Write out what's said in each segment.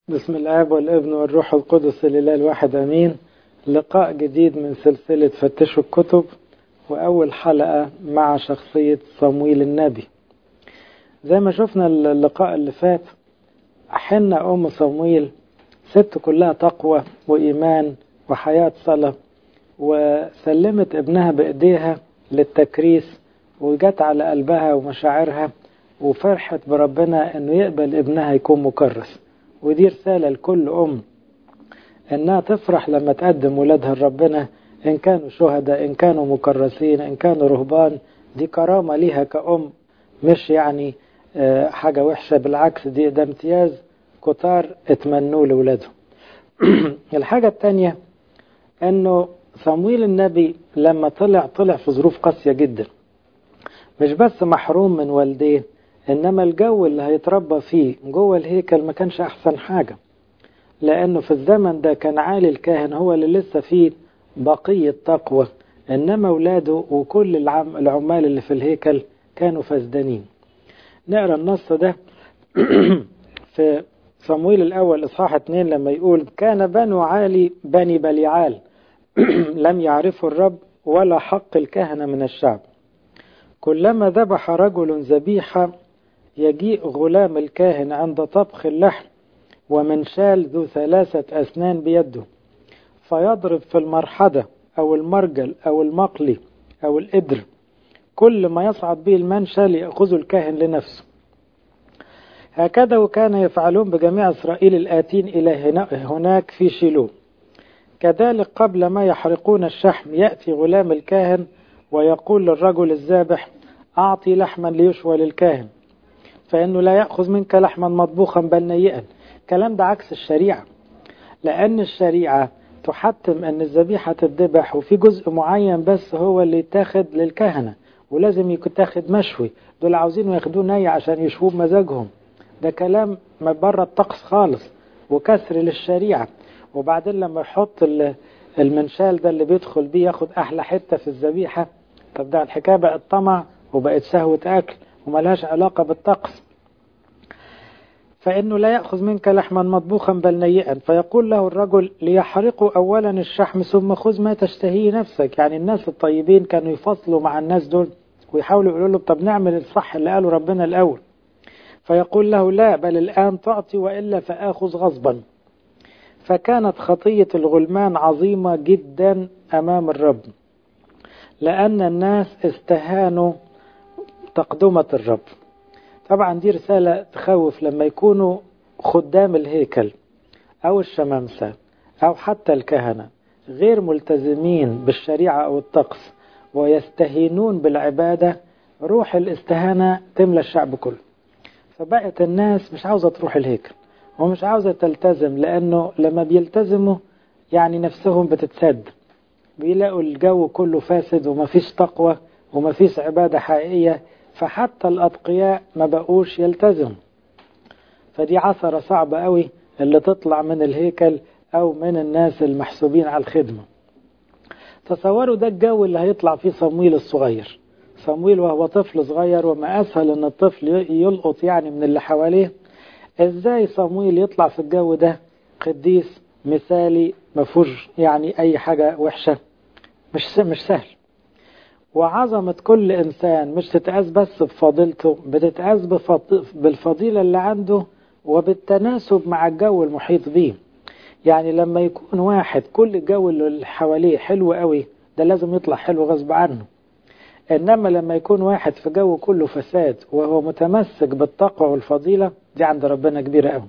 بسم الآب والابن والروح القدس الإله الواحد أمين لقاء جديد من سلسلة فتشوا الكتب وأول حلقة مع شخصية صمويل النبي زي ما شفنا اللقاء اللي فات حنا أم صمويل ست كلها تقوى وإيمان وحياة صلاة وسلمت ابنها بإيديها للتكريس وجت على قلبها ومشاعرها وفرحت بربنا انه يقبل ابنها يكون مكرس ودي رسالة لكل أم إنها تفرح لما تقدم ولادها لربنا إن كانوا شهداء إن كانوا مكرسين إن كانوا رهبان دي كرامة ليها كأم مش يعني حاجة وحشة بالعكس دي ده امتياز كتار اتمنوه لولادهم الحاجة التانية إنه صمويل النبي لما طلع طلع في ظروف قاسية جدا مش بس محروم من والديه إنما الجو اللي هيتربى فيه جوه الهيكل ما كانش أحسن حاجة لأنه في الزمن ده كان عالي الكاهن هو اللي لسه فيه بقية تقوى إنما أولاده وكل العم العمال اللي في الهيكل كانوا فاسدانين نقرأ النص ده في صمويل الأول إصحاح 2 لما يقول كان بنو عالي بني بليعال لم يعرفوا الرب ولا حق الكهنة من الشعب كلما ذبح رجل ذبيحة يجيء غلام الكاهن عند طبخ اللحم ومنشال ذو ثلاثة أسنان بيده فيضرب في المرحدة أو المرجل أو المقلي أو الإدر كل ما يصعد به المنشل يأخذ الكاهن لنفسه هكذا وكان يفعلون بجميع إسرائيل الآتين إلى هناك في شيلو كذلك قبل ما يحرقون الشحم يأتي غلام الكاهن ويقول للرجل الذابح أعطي لحما ليشوى للكاهن فإنه لا يأخذ منك لحما مطبوخا بل نيئا الكلام ده عكس الشريعة لأن الشريعة تحتم أن الذبيحة تتذبح وفي جزء معين بس هو اللي يتاخد للكهنة ولازم يتاخد مشوي دول عاوزين ياخدوه ني عشان يشووا بمزاجهم ده كلام ما بره الطقس خالص وكسر للشريعة وبعدين لما يحط المنشال ده اللي بيدخل بيه ياخد أحلى حتة في الذبيحة طب ده الحكاية بقت طمع وبقت شهوة أكل وملهاش علاقة بالطقس فإنه لا يأخذ منك لحما مطبوخا بل نيئا فيقول له الرجل ليحرقوا أولا الشحم ثم خذ ما تشتهيه نفسك يعني الناس الطيبين كانوا يفصلوا مع الناس دول ويحاولوا يقولوا له طب نعمل الصح اللي قاله ربنا الأول فيقول له لا بل الآن تعطي وإلا فآخذ غصبا فكانت خطية الغلمان عظيمة جدا أمام الرب لأن الناس استهانوا تقدمة الرب طبعا دي رسالة تخوف لما يكونوا خدام الهيكل أو الشمامسة أو حتى الكهنة غير ملتزمين بالشريعة أو الطقس ويستهينون بالعبادة روح الاستهانة تملى الشعب كله فبقت الناس مش عاوزة تروح الهيكل ومش عاوزة تلتزم لأنه لما بيلتزموا يعني نفسهم بتتسد بيلاقوا الجو كله فاسد ومفيش تقوى ومفيش عبادة حقيقية فحتى الأتقياء ما بقوش يلتزموا فدي عثرة صعبة قوي اللي تطلع من الهيكل أو من الناس المحسوبين على الخدمة تصوروا ده الجو اللي هيطلع فيه صمويل الصغير صمويل وهو طفل صغير وما أسهل أن الطفل يلقط يعني من اللي حواليه إزاي صمويل يطلع في الجو ده قديس مثالي مفهوش يعني أي حاجة وحشة مش مش سهل وعظمة كل إنسان مش تتقاس بس بفضيلته بتتقاس بالفضيلة اللي عنده وبالتناسب مع الجو المحيط بيه يعني لما يكون واحد كل الجو اللي حواليه حلو قوي ده لازم يطلع حلو غصب عنه إنما لما يكون واحد في جو كله فساد وهو متمسك بالتقوى والفضيلة دي عند ربنا كبيرة قوي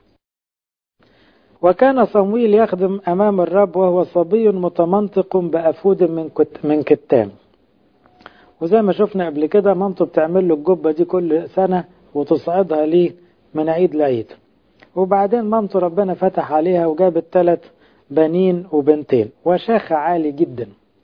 وكان صمويل يخدم أمام الرب وهو صبي متمنطق بأفود من كت من كتان وزي ما شفنا قبل كده مامته بتعمل له الجبة دي كل سنة وتصعدها ليه من عيد لعيد وبعدين مامته ربنا فتح عليها وجابت ثلاث بنين وبنتين وشاخ عالي جدا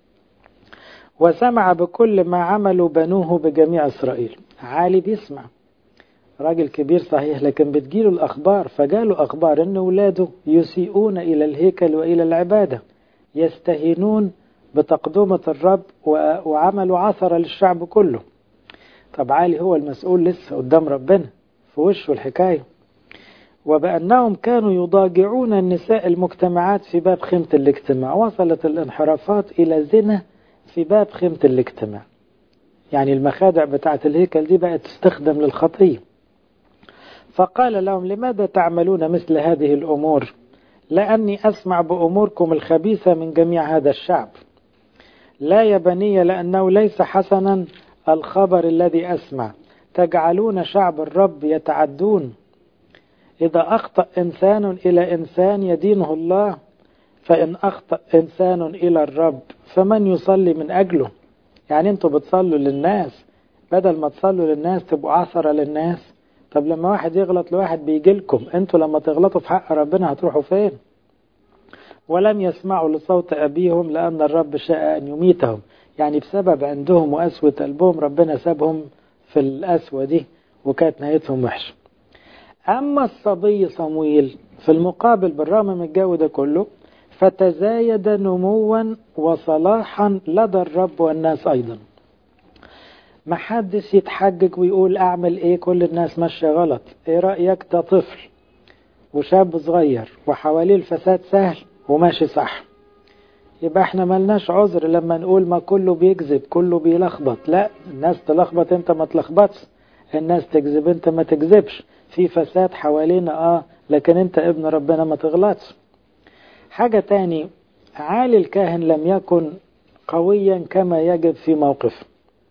وسمع بكل ما عملوا بنوه بجميع إسرائيل عالي بيسمع راجل كبير صحيح لكن بتجيله الأخبار فجاله أخبار أن ولاده يسيئون إلى الهيكل وإلى العبادة يستهينون بتقدمة الرب وعملوا عثرة للشعب كله طب عالي هو المسؤول لسه قدام ربنا في وشه الحكاية وبأنهم كانوا يضاجعون النساء المجتمعات في باب خيمة الاجتماع وصلت الانحرافات إلى زنا في باب خيمة الاجتماع يعني المخادع بتاعة الهيكل دي بقت تستخدم للخطية فقال لهم لماذا تعملون مثل هذه الأمور لأني أسمع بأموركم الخبيثة من جميع هذا الشعب لا يا بني لأنه ليس حسنا الخبر الذي أسمع تجعلون شعب الرب يتعدون إذا أخطأ إنسان إلى إنسان يدينه الله فإن أخطأ إنسان إلى الرب فمن يصلي من أجله يعني أنتوا بتصلوا للناس بدل ما تصلوا للناس تبقوا عثرة للناس طب لما واحد يغلط لواحد بيجي لكم انتوا لما تغلطوا في حق ربنا هتروحوا فين ولم يسمعوا لصوت أبيهم لأن الرب شاء أن يميتهم يعني بسبب عندهم وأسوة قلبهم ربنا سابهم في الأسوة دي وكانت نهايتهم وحشة أما الصبي صمويل في المقابل بالرغم من الجو ده كله فتزايد نموا وصلاحا لدى الرب والناس أيضا ما حدش يتحجج ويقول أعمل إيه كل الناس ماشية غلط إيه رأيك ده طفل وشاب صغير وحواليه الفساد سهل وماشي صح يبقى احنا ملناش عذر لما نقول ما كله بيكذب كله بيلخبط لا الناس تلخبط انت ما تلخبطش الناس تكذب انت ما تكذبش في فساد حوالينا اه لكن انت ابن ربنا ما تغلطش حاجة تاني عالي الكاهن لم يكن قويا كما يجب في موقفه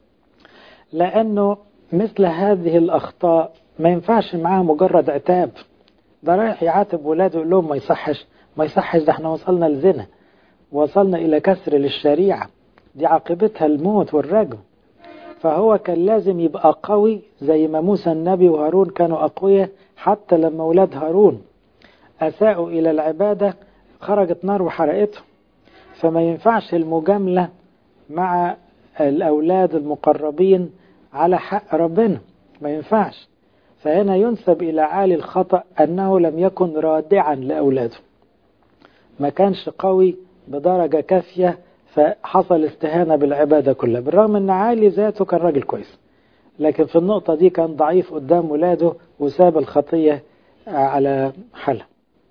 لأنه مثل هذه الأخطاء ما ينفعش معاه مجرد عتاب ده رايح يعاتب ولاده يقول لهم ما يصحش ما يصحش ده احنا وصلنا لزنا وصلنا إلى كسر للشريعة دي عاقبتها الموت والرجم فهو كان لازم يبقى قوي زي ما موسى النبي وهارون كانوا أقوياء حتى لما ولاد هارون أساءوا إلى العبادة خرجت نار وحرقتهم فما ينفعش المجاملة مع الأولاد المقربين على حق ربنا ما ينفعش فهنا ينسب إلى عالي الخطأ أنه لم يكن رادعا لأولاده ما كانش قوي بدرجة كافية فحصل استهانة بالعبادة كلها بالرغم أن عالي ذاته كان راجل كويس لكن في النقطة دي كان ضعيف قدام ولاده وساب الخطية على حالها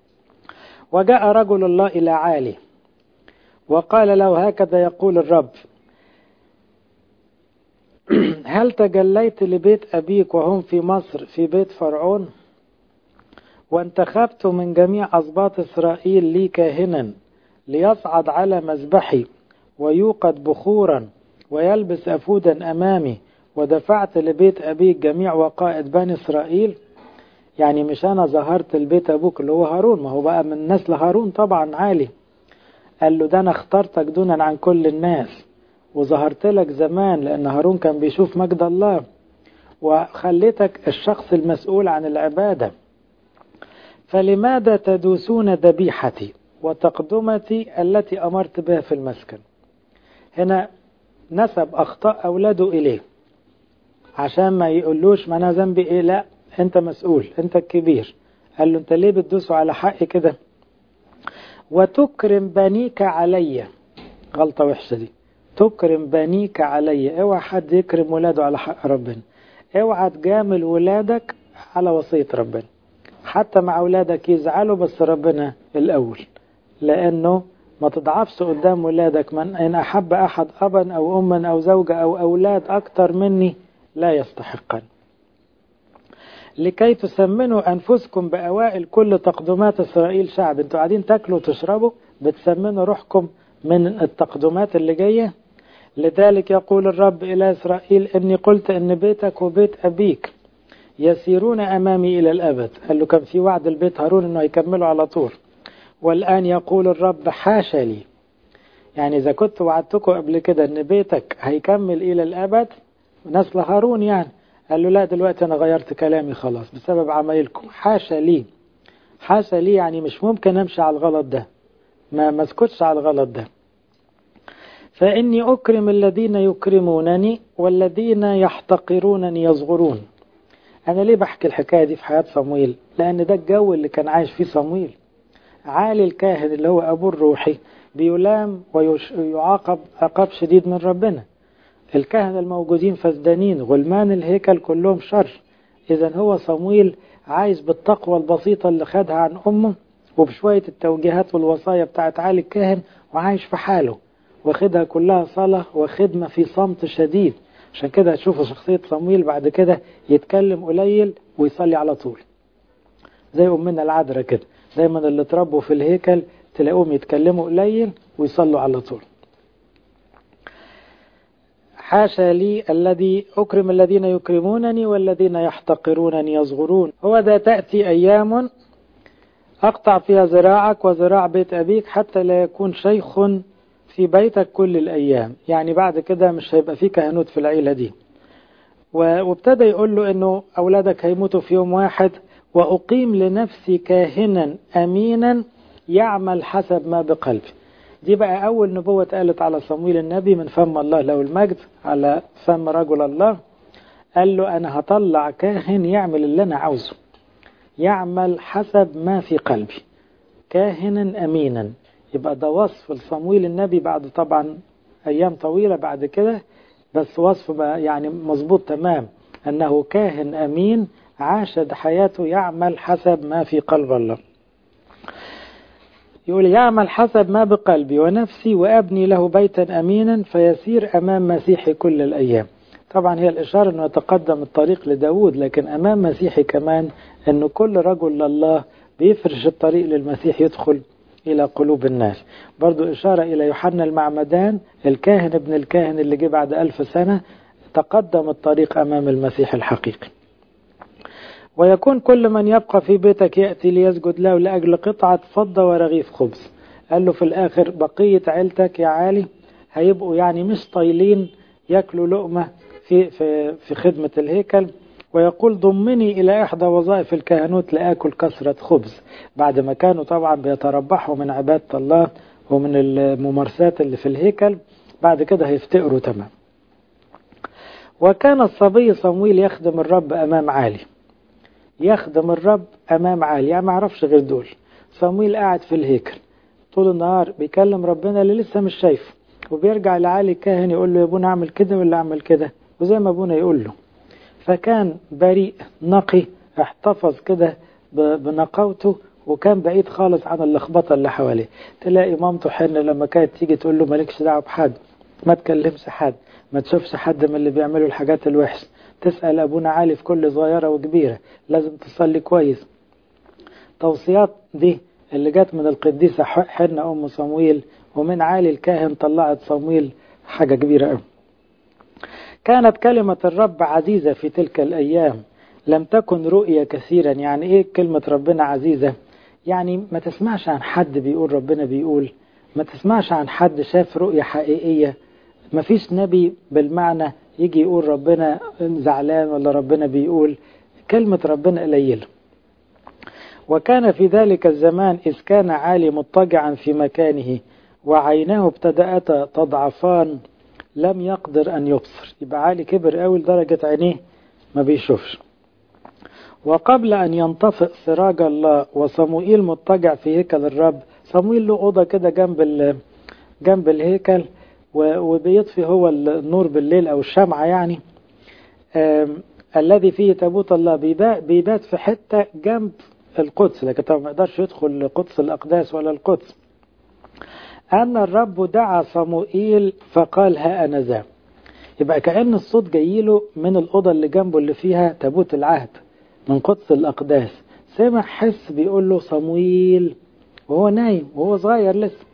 وجاء رجل الله إلى عالي وقال له هكذا يقول الرب هل تجليت لبيت أبيك وهم في مصر في بيت فرعون وانتخبت من جميع أسباط إسرائيل لي كاهنا ليصعد على مذبحي ويوقد بخورا ويلبس أفودا أمامي ودفعت لبيت أبيك جميع وقائد بني إسرائيل يعني مش أنا ظهرت البيت أبوك اللي هو هارون ما هو بقى من نسل هارون طبعا عالي قال له ده أنا اخترتك دونا عن كل الناس وظهرت لك زمان لأن هارون كان بيشوف مجد الله وخليتك الشخص المسؤول عن العبادة فلماذا تدوسون ذبيحتي وتقدمتي التي أمرت بها في المسكن هنا نسب أخطاء أولاده إليه عشان ما يقولوش ما أنا ذنبي إيه لا أنت مسؤول أنت الكبير قال له أنت ليه بتدوسوا على حقي كده وتكرم بنيك علي غلطة وحشة دي تكرم بنيك علي اوعى حد يكرم ولاده على حق ربنا اوعى تجامل ولادك على وصية ربنا حتى مع أولادك يزعلوا بس ربنا الأول لأنه ما تضعفش قدام ولادك من إن أحب أحد أبا أو أما أو زوجة أو أولاد أكثر مني لا يستحقن لكي تسمنوا أنفسكم بأوائل كل تقدمات إسرائيل شعب انتوا قاعدين تاكلوا وتشربوا بتسمنوا روحكم من التقدمات اللي جاية لذلك يقول الرب إلى إسرائيل إني قلت إن بيتك وبيت أبيك يسيرون أمامي إلى الأبد قال له كان في وعد البيت هارون إنه يكملوا على طول والآن يقول الرب حاشا لي يعني إذا كنت وعدتكم قبل كده إن بيتك هيكمل إلى الأبد نسل هارون يعني قال له لا دلوقتي أنا غيرت كلامي خلاص بسبب عمايلكم حاشا لي حاشا لي يعني مش ممكن أمشي على الغلط ده ما مسكتش على الغلط ده فإني أكرم الذين يكرمونني والذين يحتقرونني يصغرون أنا ليه بحكي الحكاية دي في حياة صمويل لأن ده الجو اللي كان عايش فيه صمويل عالي الكاهن اللي هو أبوه الروحي بيلام ويعاقب عقاب شديد من ربنا الكهنة الموجودين فسدانين غلمان الهيكل كلهم شر إذا هو صمويل عايش بالتقوى البسيطة اللي خدها عن أمه وبشوية التوجيهات والوصايا بتاعت عالي الكاهن وعايش في حاله واخدها كلها صلاة وخدمة في صمت شديد عشان كده هتشوفوا شخصية صمويل بعد كده يتكلم قليل ويصلي على طول زي أمنا العذراء كده دايما اللي اتربوا في الهيكل تلاقوهم يتكلموا قليل ويصلوا على طول حاشا لي الذي أكرم الذين يكرمونني والذين يحتقرونني يصغرون هو ذا تأتي أيام أقطع فيها ذراعك وذراع بيت أبيك حتى لا يكون شيخ في بيتك كل الأيام يعني بعد كده مش هيبقى فيه كهنوت في العيلة دي وابتدى يقول له أنه أولادك هيموتوا في يوم واحد وأقيم لنفسي كاهنا أمينا يعمل حسب ما بقلبي دي بقى أول نبوة اتقالت على صمويل النبي من فم الله له المجد على فم رجل الله قال له أنا هطلع كاهن يعمل اللي أنا عاوزه يعمل حسب ما في قلبي كاهنا أمينا يبقى ده وصف لصمويل النبي بعد طبعا أيام طويلة بعد كده بس وصف بقى يعني مظبوط تمام أنه كاهن أمين عاش حياته يعمل حسب ما في قلب الله يقول يعمل حسب ما بقلبي ونفسي وأبني له بيتا أمينا فيسير أمام مسيحي كل الأيام طبعا هي الإشارة أنه يتقدم الطريق لداود لكن أمام مسيحي كمان أنه كل رجل لله بيفرش الطريق للمسيح يدخل إلى قلوب الناس برضو إشارة إلى يوحنا المعمدان الكاهن ابن الكاهن اللي جه بعد ألف سنة تقدم الطريق أمام المسيح الحقيقي ويكون كل من يبقى في بيتك يأتي ليسجد له لأجل قطعة فضة ورغيف خبز قال له في الآخر بقية عيلتك يا عالي هيبقوا يعني مش طايلين ياكلوا لقمة في, في, في خدمة الهيكل ويقول ضمني إلى إحدى وظائف الكهنوت لآكل كسرة خبز بعد ما كانوا طبعا بيتربحوا من عبادة الله ومن الممارسات اللي في الهيكل بعد كده هيفتقروا تمام وكان الصبي صمويل يخدم الرب أمام عالي يخدم الرب أمام عالي يعني ما عرفش غير دول صمويل قاعد في الهيكل طول النهار بيكلم ربنا اللي لسه مش شايفه وبيرجع لعالي الكاهن يقول له يا ابونا اعمل كده ولا اعمل كده وزي ما ابونا يقول له فكان بريء نقي احتفظ كده بنقاوته وكان بعيد خالص عن اللخبطة اللي حواليه تلاقي مامته حن لما كانت تيجي تقول له مالكش دعوة بحد ما تكلمش حد ما تشوفش حد من اللي بيعملوا الحاجات الوحشة تسأل أبونا عالي في كل صغيرة وكبيرة لازم تصلي كويس توصيات دي اللي جت من القديسة حنة أم صمويل ومن عالي الكاهن طلعت صمويل حاجة كبيرة قوي كانت كلمة الرب عزيزة في تلك الأيام لم تكن رؤية كثيرا يعني إيه كلمة ربنا عزيزة يعني ما تسمعش عن حد بيقول ربنا بيقول ما تسمعش عن حد شاف رؤية حقيقية ما فيش نبي بالمعنى يجي يقول ربنا زعلان ولا ربنا بيقول كلمة ربنا قليلة وكان في ذلك الزمان إذ كان عالي مضطجعا في مكانه وعيناه ابتدأتا تضعفان لم يقدر أن يبصر يبقى عالي كبر قوي لدرجة عينيه ما بيشوفش وقبل أن ينطفئ سراج الله وصموئيل مضطجع في هيكل الرب صموئيل له أوضة كده جنب جنب الهيكل وبيطفي هو النور بالليل أو الشمعة يعني الذي فيه تابوت الله بيبات في حتة جنب القدس لكن طبعا ما يقدرش يدخل قدس الأقداس ولا القدس أن الرب دعا صموئيل فقال ها أنا ذا يبقى كأن الصوت جايله من الأوضة اللي جنبه اللي فيها تابوت العهد من قدس الأقداس سمع حس بيقول له صمويل وهو نايم وهو صغير لسه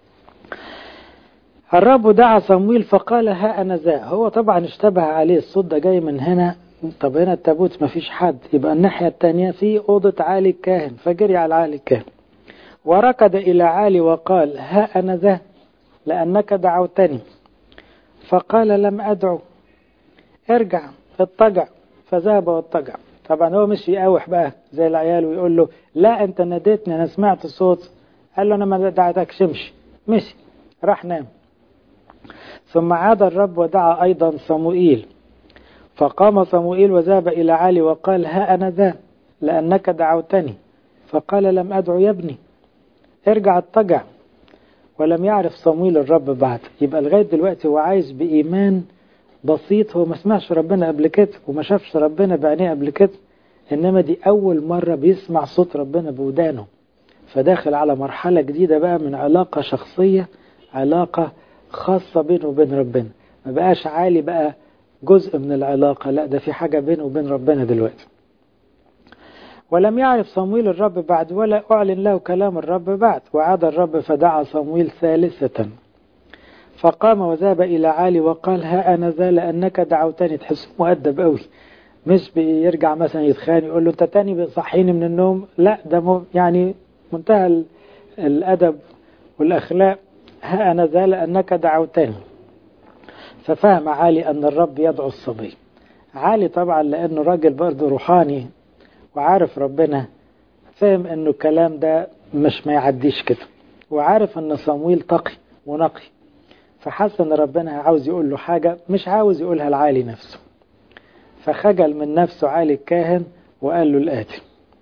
الرب دعا صمويل فقال ها أنا ذا هو طبعا اشتبه عليه الصوت ده جاي من هنا طب هنا التابوت ما فيش حد يبقى الناحية التانية في أوضة عالي الكاهن فجري على عالي الكاهن وركض إلى عالي وقال ها أنا ذا لأنك دعوتني فقال لم أدعو ارجع اضطجع فذهب واضطجع طبعا هو مش يقاوح بقى زي العيال ويقول له لا انت ناديتني انا سمعت الصوت قال له انا ما دعتكش امشي مشي راح نام ثم عاد الرب ودعا ايضا صموئيل فقام صموئيل وذهب الى عالي وقال ها انا ذا لانك دعوتني فقال لم ادعو يا ابني ارجع اضطجع ولم يعرف صمويل الرب بعد يبقى لغايه دلوقتي هو عايش بايمان بسيط هو ما سمعش ربنا قبل كده وما شافش ربنا بعينيه قبل كده إنما دي أول مرة بيسمع صوت ربنا بودانه فداخل على مرحلة جديدة بقى من علاقة شخصية علاقة خاصة بينه وبين ربنا ما بقاش عالي بقى جزء من العلاقة لا ده في حاجة بينه وبين ربنا دلوقتي ولم يعرف صمويل الرب بعد ولا أعلن له كلام الرب بعد وعاد الرب فدعا صمويل ثالثة فقام وذهب إلى عالي وقال ها أنا ذا لأنك دعوتني تحس مؤدب قوي مش بيرجع مثلا يتخانق يقول له أنت تاني بتصحيني من النوم لا ده يعني منتهى الأدب والأخلاق ها أنا ذا لأنك دعوتني ففهم عالي أن الرب يدعو الصبي عالي طبعا لأنه راجل برضه روحاني وعارف ربنا فهم أنه الكلام ده مش ما يعديش كده وعارف أن صمويل تقي ونقي فحس أن ربنا عاوز يقول له حاجة مش عاوز يقولها لعالي نفسه فخجل من نفسه عالي الكاهن وقال له الآتي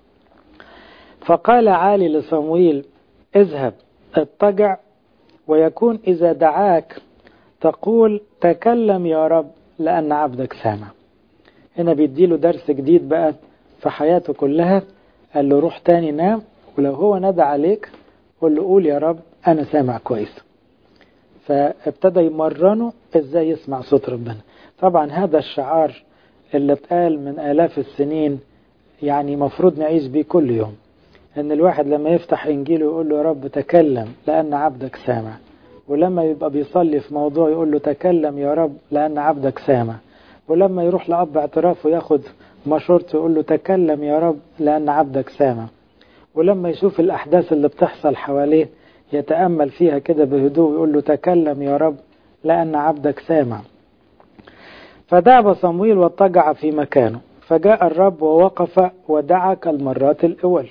فقال عالي لصمويل اذهب اضطجع ويكون إذا دعاك تقول تكلم يا رب لأن عبدك سامع هنا بيديله درس جديد بقى في حياته كلها قال له روح تاني نام ولو هو ندى عليك قول له قول يا رب أنا سامع كويس فابتدى يمرنه ازاي يسمع صوت ربنا طبعا هذا الشعار اللي اتقال من آلاف السنين يعني مفروض نعيش بيه كل يوم ان الواحد لما يفتح انجيله يقول له يا رب تكلم لان عبدك سامع ولما يبقى بيصلي في موضوع يقول له تكلم يا رب لان عبدك سامع ولما يروح لأب اعتراف وياخد مشورته يقول له تكلم يا رب لأن عبدك سامع ولما يشوف الأحداث اللي بتحصل حواليه يتأمل فيها كده بهدوء يقول له تكلم يا رب لأن عبدك سامع فدعب صمويل واضطجع في مكانه فجاء الرب ووقف ودعا كالمرات الأول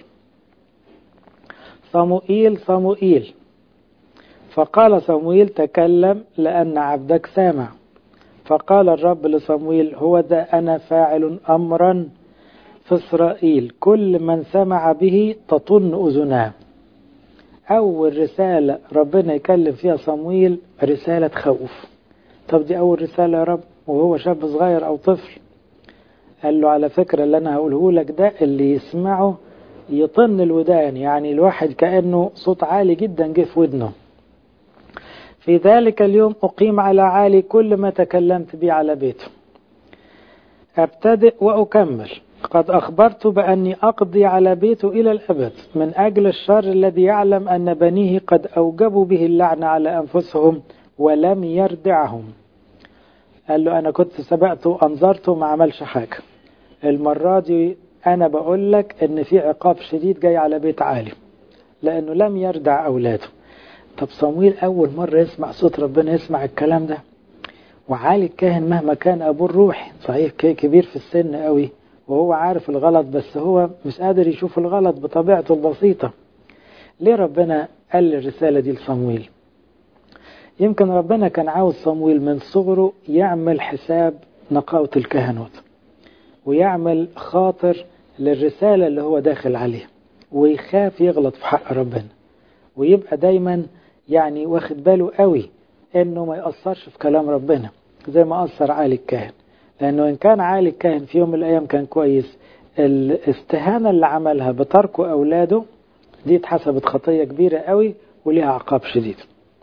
صموئيل صموئيل فقال صمويل تكلم لأن عبدك سامع فقال الرب لصمويل هو ذا أنا فاعل أمرا في إسرائيل كل من سمع به تطن أذناه أول رسالة ربنا يكلم فيها صمويل رسالة خوف طب دي أول رسالة يا رب وهو شاب صغير أو طفل قال له على فكرة اللي أنا هقوله لك ده اللي يسمعه يطن الودان يعني الواحد كأنه صوت عالي جدا جه في ودنه في ذلك اليوم أقيم على عالي كل ما تكلمت به على بيته أبتدئ وأكمل قد أخبرت بأني أقضي على بيته إلى الأبد من أجل الشر الذي يعلم أن بنيه قد أوجبوا به اللعنة على أنفسهم ولم يردعهم قال له أنا كنت سبقته أنظرته ما عملش حاجة المرة دي أنا بقول لك إن في عقاب شديد جاي على بيت عالي لأنه لم يردع أولاده طب صمويل أول مرة يسمع صوت ربنا يسمع الكلام ده وعالي الكاهن مهما كان أبوه الروحي صحيح كبير في السن قوي وهو عارف الغلط بس هو مش قادر يشوف الغلط بطبيعته البسيطة ليه ربنا قال الرسالة دي لصمويل يمكن ربنا كان عاوز صمويل من صغره يعمل حساب نقاوة الكهنوت ويعمل خاطر للرسالة اللي هو داخل عليها ويخاف يغلط في حق ربنا ويبقى دايما يعني واخد باله قوي انه ما يأثرش في كلام ربنا زي ما أثر عالي الكاهن لأنه إن كان عالي الكاهن في يوم من الأيام كان كويس الاستهانة اللي عملها بتركه أولاده دي اتحسبت خطية كبيرة قوي وليها عقاب شديد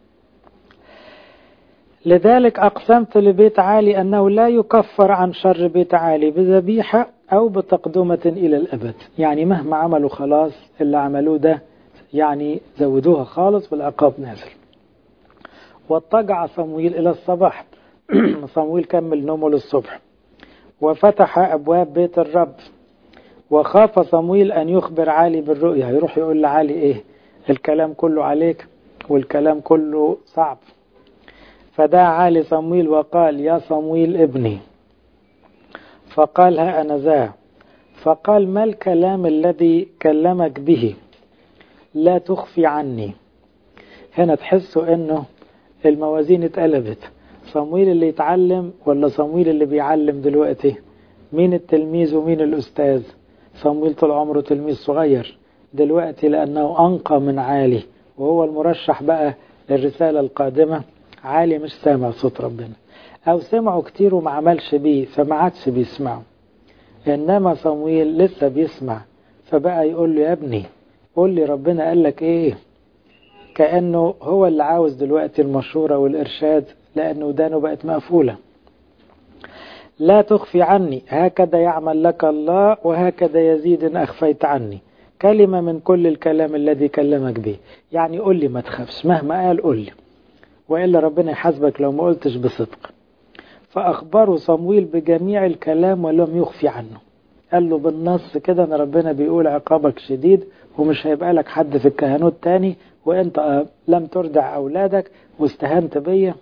لذلك أقسمت لبيت عالي أنه لا يكفر عن شر بيت عالي بذبيحة أو بتقدمة إلى الأبد يعني مهما عملوا خلاص اللي عملوه ده يعني زودوها خالص والعقاب نازل واضطجع صمويل إلى الصباح صمويل كمل نومه للصبح وفتح أبواب بيت الرب وخاف صمويل أن يخبر عالي بالرؤيا يروح يقول لعالي إيه الكلام كله عليك والكلام كله صعب فدعا عالي صمويل وقال يا صمويل ابني فقال ها أنا ذا فقال ما الكلام الذي كلمك به لا تخفي عني هنا تحسوا انه الموازين اتقلبت صمويل اللي يتعلم ولا صمويل اللي بيعلم دلوقتي مين التلميذ ومين الأستاذ صمويل طول عمره تلميذ صغير دلوقتي لأنه أنقى من عالي وهو المرشح بقى للرسالة القادمة عالي مش سامع صوت ربنا أو سمعه كتير وما عملش بيه فما عادش بيسمعه إنما صمويل لسه بيسمع فبقى يقول له يا ابني قول لي ربنا قال لك إيه كأنه هو اللي عاوز دلوقتي المشورة والإرشاد لأنه ودانه بقت مقفولة لا تخفي عني هكذا يعمل لك الله وهكذا يزيد إن أخفيت عني كلمة من كل الكلام الذي كلمك به يعني قول لي ما تخافش مهما قال قول لي وإلا ربنا يحاسبك لو ما قلتش بصدق فأخبره صمويل بجميع الكلام ولم يخفي عنه قال له بالنص كده ان ربنا بيقول عقابك شديد ومش هيبقى لك حد في الكهنوت تاني وانت لم تردع اولادك واستهنت بيا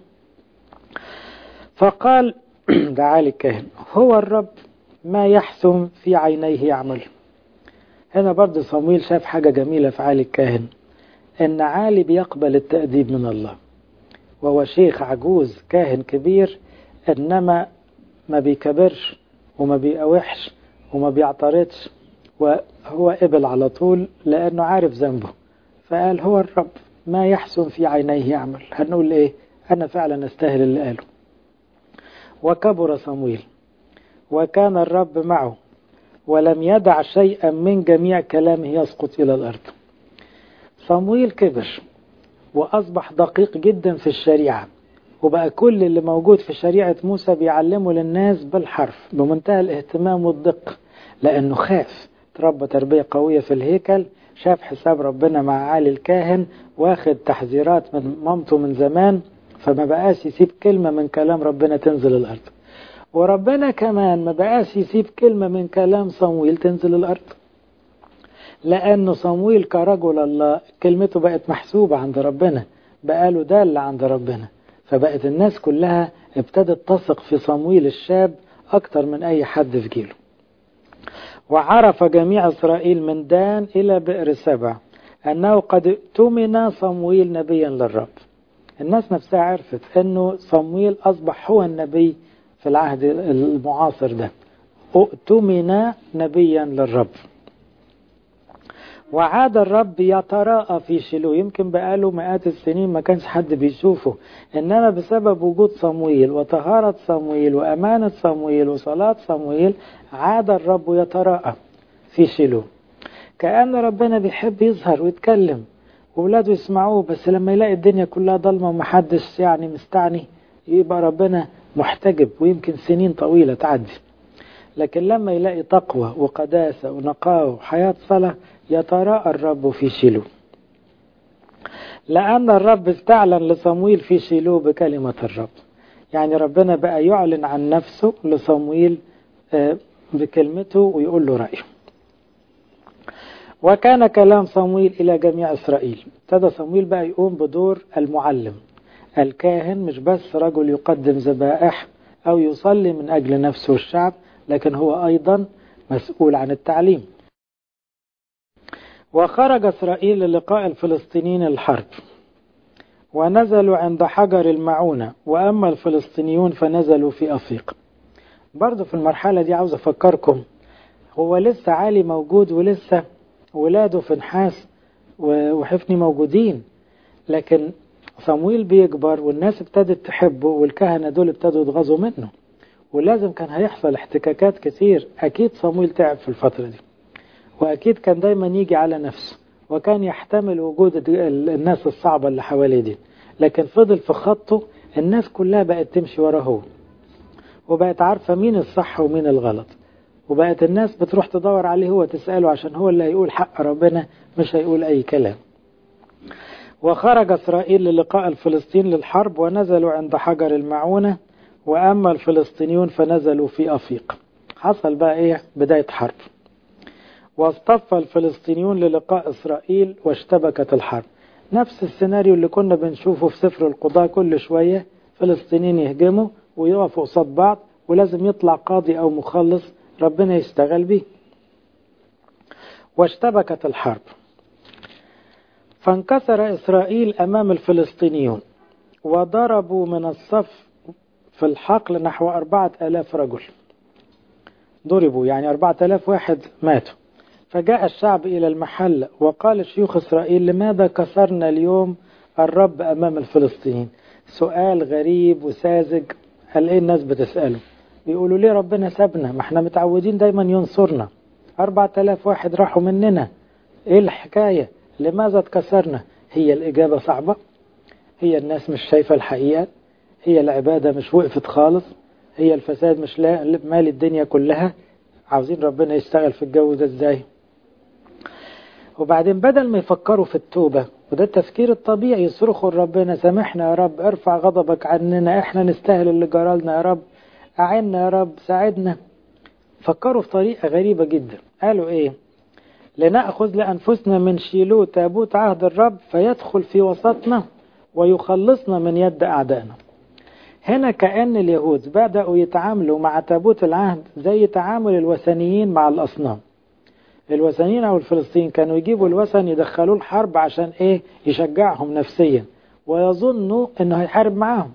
فقال دعالي الكاهن هو الرب ما يحسم في عينيه يعمل هنا برضه صمويل شاف حاجة جميلة في عالي الكاهن ان عالي بيقبل التأديب من الله وهو شيخ عجوز كاهن كبير انما ما بيكبرش وما بيقاوحش وما بيعترضش وهو قبل على طول لانه عارف ذنبه فقال هو الرب ما يحسن في عينيه يعمل هنقول ايه انا فعلا استاهل اللي قاله وكبر صمويل وكان الرب معه ولم يدع شيئا من جميع كلامه يسقط الى الارض صمويل كبر واصبح دقيق جدا في الشريعه وبقى كل اللي موجود في شريعة موسى بيعلمه للناس بالحرف بمنتهى الاهتمام والدقة لأنه خاف تربى تربية قوية في الهيكل شاف حساب ربنا مع عالي الكاهن واخد تحذيرات من مامته من زمان فما بقاش يسيب كلمة من كلام ربنا تنزل الأرض وربنا كمان ما بقاش يسيب كلمة من كلام صمويل تنزل الأرض لأنه صمويل كرجل الله كلمته بقت محسوبة عند ربنا بقاله دالة عند ربنا فبقت الناس كلها ابتدت تثق في صمويل الشاب أكتر من أي حد في جيله وعرف جميع إسرائيل من دان إلى بئر سبع أنه قد اؤتمن صمويل نبيا للرب الناس نفسها عرفت أنه صمويل أصبح هو النبي في العهد المعاصر ده اؤتمن نبيا للرب وعاد الرب يتراءى في شيلو يمكن بقاله مئات السنين ما كانش حد بيشوفه إنما بسبب وجود صمويل وطهارة صمويل وأمانة صمويل وصلاة صمويل عاد الرب يتراءى في شيلو كأن ربنا بيحب يظهر ويتكلم وولاده يسمعوه بس لما يلاقي الدنيا كلها ضلمة ومحدش يعني مستعني يبقى ربنا محتجب ويمكن سنين طويلة تعدي لكن لما يلاقي تقوى وقداسة ونقاوة وحياة صلاة يتراءى الرب في شيلو لأن الرب استعلن لصمويل في شيلو بكلمة الرب يعني ربنا بقى يعلن عن نفسه لصمويل بكلمته ويقول له رأيه وكان كلام صمويل إلى جميع إسرائيل ابتدى صمويل بقى يقوم بدور المعلم الكاهن مش بس رجل يقدم ذبائح أو يصلي من أجل نفسه والشعب لكن هو أيضا مسؤول عن التعليم وخرج إسرائيل للقاء الفلسطينيين الحرب ونزلوا عند حجر المعونة وأما الفلسطينيون فنزلوا في أفيق برضو في المرحلة دي عاوز أفكركم هو لسه عالي موجود ولسه ولاده في نحاس وحفني موجودين لكن صمويل بيكبر والناس ابتدت تحبه والكهنة دول ابتدوا يتغاظوا منه ولازم كان هيحصل احتكاكات كتير أكيد صمويل تعب في الفترة دي وأكيد كان دايما يجي على نفسه وكان يحتمل وجود الناس الصعبة اللي حواليه دي لكن فضل في خطه الناس كلها بقت تمشي وراه هو وبقت عارفة مين الصح ومين الغلط وبقت الناس بتروح تدور عليه هو تسأله عشان هو اللي هيقول حق ربنا مش هيقول أي كلام وخرج إسرائيل للقاء الفلسطين للحرب ونزلوا عند حجر المعونة وأما الفلسطينيون فنزلوا في أفيق حصل بقى إيه بداية حرب واصطف الفلسطينيون للقاء إسرائيل واشتبكت الحرب نفس السيناريو اللي كنا بنشوفه في سفر القضاء كل شوية فلسطينيين يهجموا ويقفوا قصاد بعض ولازم يطلع قاضي أو مخلص ربنا يشتغل بيه واشتبكت الحرب فانكسر إسرائيل أمام الفلسطينيون وضربوا من الصف في الحقل نحو أربعة آلاف رجل ضربوا يعني أربعة آلاف واحد ماتوا فجاء الشعب إلى المحل وقال شيوخ إسرائيل لماذا كسرنا اليوم الرب أمام الفلسطينيين سؤال غريب وساذج هل إيه الناس بتسأله بيقولوا ليه ربنا سابنا ما احنا متعودين دايما ينصرنا أربع تلاف واحد راحوا مننا ايه الحكاية لماذا اتكسرنا هي الإجابة صعبة هي الناس مش شايفة الحقيقة هي العبادة مش وقفت خالص هي الفساد مش مال الدنيا كلها عاوزين ربنا يشتغل في الجو ده ازاي وبعدين بدل ما يفكروا في التوبة وده التفكير الطبيعي يصرخوا لربنا سامحنا يا رب ارفع غضبك عننا احنا نستاهل اللي جرالنا يا رب أعنا يا رب ساعدنا فكروا في طريقة غريبة جدا قالوا ايه لنأخذ لأنفسنا من شيلو تابوت عهد الرب فيدخل في وسطنا ويخلصنا من يد أعدائنا هنا كأن اليهود بدأوا يتعاملوا مع تابوت العهد زي تعامل الوثنيين مع الأصنام الوثنيين أو الفلسطين كانوا يجيبوا الوثن يدخلوه الحرب عشان إيه يشجعهم نفسيا ويظنوا إنه هيحارب معاهم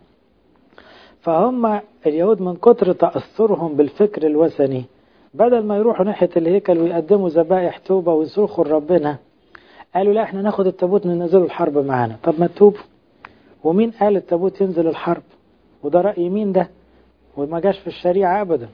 فهم اليهود من كتر تأثرهم بالفكر الوثني بدل ما يروحوا ناحية الهيكل ويقدموا ذبائح توبة ويصرخوا لربنا قالوا لا احنا ناخد التابوت ننزله الحرب معانا طب ما تتوبوا ومين قال التابوت ينزل الحرب وده رأي مين ده وما جاش في الشريعة أبدا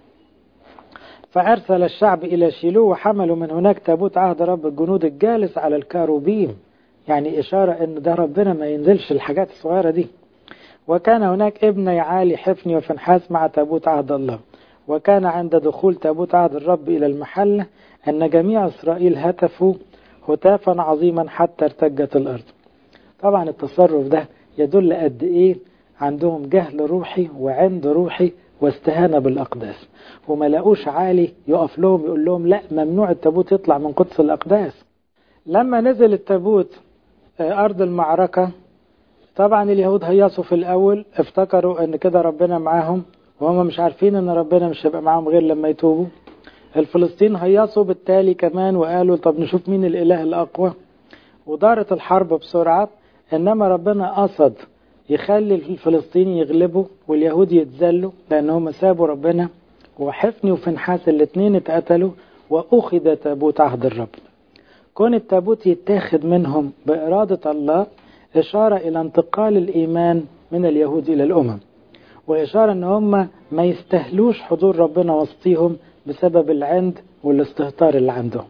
فأرسل الشعب إلى شيلو وحملوا من هناك تابوت عهد رب الجنود الجالس على الكاروبيم يعني إشارة إن ده ربنا ما ينزلش الحاجات الصغيرة دي وكان هناك ابن عالي حفني وفنحاس مع تابوت عهد الله وكان عند دخول تابوت عهد الرب إلى المحلة أن جميع إسرائيل هتفوا هتافا عظيما حتى ارتجت الأرض طبعا التصرف ده يدل قد إيه عندهم جهل روحي وعند روحي واستهانة بالأقداس وما لقوش عالي يقف لهم يقول لهم لا ممنوع التابوت يطلع من قدس الأقداس لما نزل التابوت أرض المعركة طبعا اليهود هيصوا في الأول افتكروا أن كده ربنا معاهم وهم مش عارفين أن ربنا مش هيبقى معاهم غير لما يتوبوا الفلسطين هيصوا بالتالي كمان وقالوا طب نشوف مين الإله الأقوى ودارت الحرب بسرعة إنما ربنا قصد يخلي الفلسطيني يغلبوا واليهود يتذلوا لأنهم سابوا ربنا وحفني وفنحاس الاثنين اتقتلوا وأخذ تابوت عهد الرب كون التابوت يتاخد منهم بإرادة الله إشارة إلى انتقال الإيمان من اليهود إلى الأمم وإشارة أن هم ما يستهلوش حضور ربنا وسطيهم بسبب العند والاستهتار اللي عندهم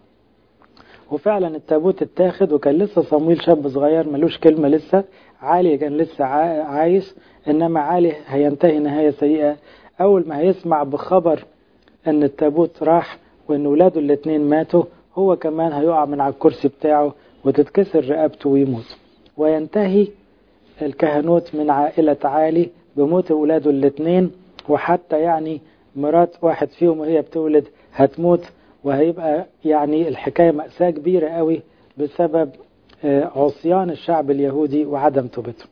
وفعلا التابوت اتاخد وكان لسه صمويل شاب صغير ملوش كلمة لسه عالي كان لسه عايش إنما عالي هينتهي نهاية سيئة أول ما هيسمع بخبر أن التابوت راح وأن ولاده الاتنين ماتوا هو كمان هيقع من على الكرسي بتاعه وتتكسر رقبته ويموت وينتهي الكهنوت من عائلة عالي بموت ولاده الاتنين وحتى يعني مرات واحد فيهم وهي بتولد هتموت وهيبقى يعني الحكاية مأساة كبيرة قوي بسبب عصيان الشعب اليهودي وعدم توبته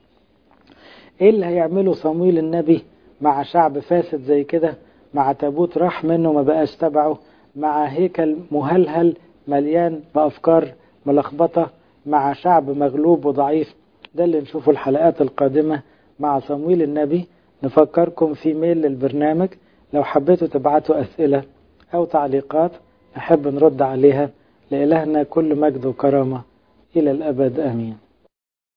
ايه اللي هيعمله صمويل النبي مع شعب فاسد زي كده مع تابوت راح منه ما بقاش تبعه مع هيكل مهلهل مليان بأفكار ملخبطة مع شعب مغلوب وضعيف ده اللي نشوفه الحلقات القادمة مع صمويل النبي نفكركم في ميل للبرنامج لو حبيتوا تبعتوا أسئلة أو تعليقات نحب نرد عليها لإلهنا كل مجد وكرامة إلى الأبد آمين